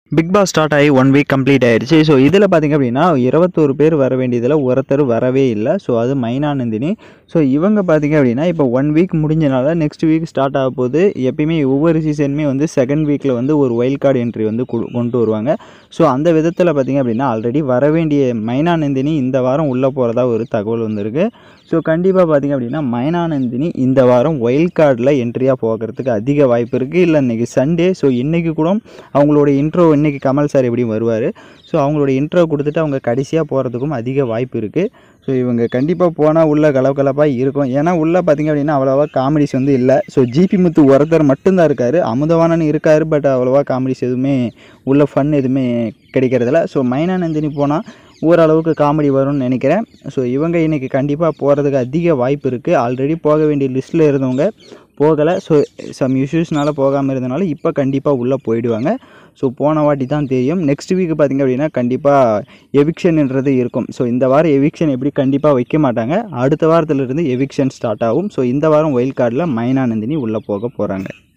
big Boss start ஆகி one week complete ஆயிடுச்சு so இதில் பார்த்தீங்க அப்படின்னா இருபத்தோரு பேர் வர வேண்டியதில் ஒருத்தர் வரவே இல்லை ஸோ அது மைனானந்தினி ஸோ இவங்க பார்த்தீங்க அப்படின்னா இப்போ ஒன் வீக் முடிஞ்சனால நெக்ஸ்ட் வீக் ஸ்டார்ட் ஆக போகுது எப்பயுமே ஒவ்வொரு சீசனுமே வந்து செகண்ட் வீக்கில் வந்து ஒரு வைல்ட் கார்டு என்ட்ரி வந்து கு- கொண்டு வருவாங்க ஸோ அந்த விதத்தில் பார்த்தீங்க அப்படின்னா ஆல்ரெடி வர வேண்டிய மைனானந்தினி இந்த வாரம் உள்ளே போகிறதா ஒரு தகவல் வந்திருக்கு ஸோ கண்டிப்பாக பார்த்தீங்க அப்படின்னா மைனானந்தினி இந்த வாரம் வைல்ட் கார்டில் என்ட்ரியாக போகிறதுக்கு அதிக வாய்ப்பு இருக்குது இல்லை இன்றைக்கி சண்டே ஸோ இன்றைக்கி கூட அவங்களோட இன்ட்ரோ இன்றைக்கி கமல் சார் எப்படியும் வருவார் ஸோ அவங்களோட இன்ட்ரோ கொடுத்துட்டு அவங்க கடைசியாக போகிறதுக்கும் அதிக வாய்ப்பு இருக்குது ஸோ இவங்க கண்டிப்பாக போனால் உள்ள கலகலப்பாக இருக்கும் ஏன்னா உள்ளே பார்த்தீங்க அப்படின்னா அவ்வளோவா காமெடிஸ் வந்து இல்லை ஸோ ஜிபி முத்து ஒருத்தர் மட்டும்தான் இருக்கார் அமுதவாணன் இருக்கார் பட் அவ்வளோவா காமெடிஸ் எதுவுமே உள்ள ஃபன் எதுவுமே கிடைக்கிறதில்ல ஸோ மைனானந்தினி போனால் ஓரளவுக்கு காமெடி வரும்னு நினைக்கிறேன் ஸோ இவங்க இன்றைக்கி கண்டிப்பாக போகிறதுக்கு அதிக வாய்ப்பு இருக்குது ஆல்ரெடி போக வேண்டிய லிஸ்ட்டில் இருந்தவங்க போகலை ஸோ சம் இஷ்யூஸ்னால போகாமல் இருந்தனால இப்போ கண்டிப்பாக உள்ளே போயிடுவாங்க ஸோ போன வாட்டி தான் தெரியும் நெக்ஸ்ட் வீக் பார்த்திங்க அப்படின்னா கண்டிப்பாக எவிக்ஷன்ன்றது இருக்கும் ஸோ இந்த வாரம் எவிக்ஷன் எப்படி கண்டிப்பாக வைக்க மாட்டாங்க அடுத்த வாரத்துலேருந்து எவிக்ஷன் ஸ்டார்ட் ஆகும் ஸோ இந்த வாரம் ஒயில் கார்டில் மைனானந்தினி உள்ளே போக போகிறாங்க